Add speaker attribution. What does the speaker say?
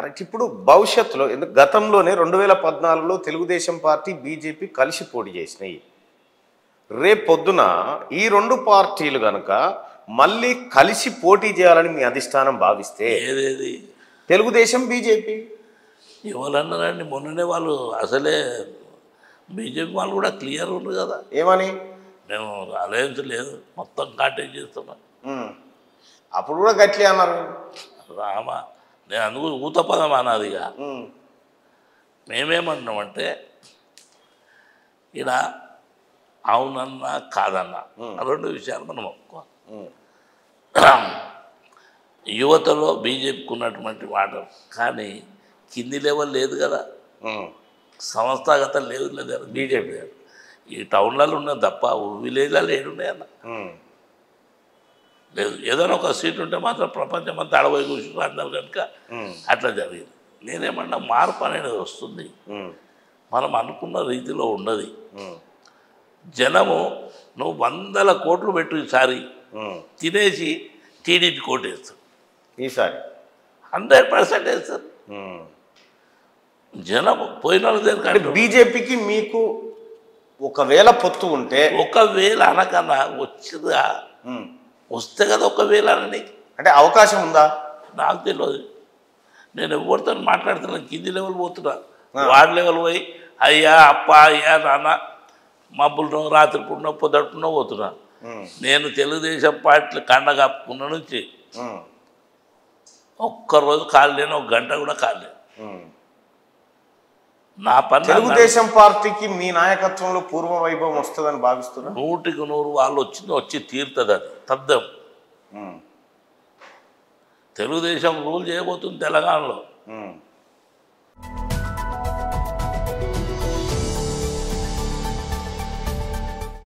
Speaker 1: Right ఇప్పుడు భవిష్యత్తులో ఎందుకు గతంలోనే రెండు వేల పద్నాలుగులో తెలుగుదేశం పార్టీ బీజేపీ కలిసి పోటీ చేసినాయి రేపు పొద్దున ఈ రెండు పార్టీలు గనక మళ్ళీ కలిసి పోటీ చేయాలని మీ అధిష్టానం భావిస్తే
Speaker 2: ఏదేది
Speaker 1: తెలుగుదేశం బీజేపీ
Speaker 2: ఎవరన్నారండి మొన్ననే వాళ్ళు అసలే బీజేపీ వాళ్ళు కూడా క్లియర్ ఉంది కదా
Speaker 1: ఏమని
Speaker 2: మేము అలయన్స్ లేదు మొత్తం కాంటాక్ట్ చేస్తున్నాం
Speaker 1: ఉమ్. అప్పుడు కూడా గట్లే అన్నారు
Speaker 2: రామ నేను అందుకు ఊతపదం అన్నదిగా
Speaker 1: ఉమ్.
Speaker 2: మేమేమంటున్నామంటే ఇక్కడ అవునన్నా కాదన్నా ఆ రెండు విషయాలు మనం ఒప్పుకోవాలి
Speaker 1: ఉమ్.
Speaker 2: యువతలో బీజేపీకి ఉన్నటువంటి మాట కానీ కింది లెవెల్ లేదు కదా
Speaker 1: ఉమ్.
Speaker 2: సంస్థాగత లేదు లేదు బీజేపీ ఈ టౌన్లలో ఉన్నది తప్ప విలేజ్లలో ఏడున్నాయన్న
Speaker 1: ఉమ్.
Speaker 2: లేదు ఏదైనా ఒక సీట్ ఉంటే మాత్రం ప్రపంచం అంతా అడవై కూర్చుని అందరు కనుక
Speaker 1: ఉమ్.
Speaker 2: అట్లా జరిగింది నేనేమన్నా మార్పు అనేది వస్తుంది
Speaker 1: ఉమ్.
Speaker 2: మనం అనుకున్న రీతిలో ఉండదు
Speaker 1: ఉమ్.
Speaker 2: జనము నువ్వు వందల కోట్లు పెట్టు ఈసారి
Speaker 1: ఉమ్.
Speaker 2: తినేసి టీడీపీ కోట్ వేస్తారు
Speaker 1: ఈసారి
Speaker 2: హండ్రెడ్ పర్సెంట్ వేస్తారు
Speaker 1: ఉమ్.
Speaker 2: జనం పోయిన వాళ్ళ దగ్గర
Speaker 1: అంటే బీజేపీకి మీకు ఒకవేళ పొత్తు ఉంటే
Speaker 2: ఒకవేళ అనకన్నా వచ్చిందా
Speaker 1: ఉమ్.
Speaker 2: వస్తే కదా ఒకవేళ అని
Speaker 1: అంటే అవకాశం ఉందా
Speaker 2: నాకు తెలియదు నేను ఎవరితో మాట్లాడుతున్నాను కింది లెవెల్ పోతున్నా వార్డ్ లెవెల్ పోయి అయ్యా అప్ప అయ్యా నాన్న మబ్బులనో రాత్రి పుట్టినో పొద్దుట్టునో పోతున్నా
Speaker 1: ఉమ్.
Speaker 2: నేను తెలుగుదేశం పార్టీ కండ కప్పుకున్న నుంచి
Speaker 1: ఉమ్.
Speaker 2: ఒక్కరోజు కాలేను ఒక గంట కూడా కాలేదు
Speaker 1: ఉమ్.
Speaker 2: నా పని నాకు
Speaker 1: తెలుగుదేశం పార్టీకి మీ నాయకత్వంలో పూర్వ వైభవం వస్తుందని భావిస్తున్నా
Speaker 2: నూటికి నూరు వాళ్ళు వచ్చింది వచ్చి తీరుతుంది అది తద్దం
Speaker 1: ఉమ్.
Speaker 2: తెలుగుదేశం రూల్ చేయబోతుంది తెలంగాణలో
Speaker 1: ఉమ్.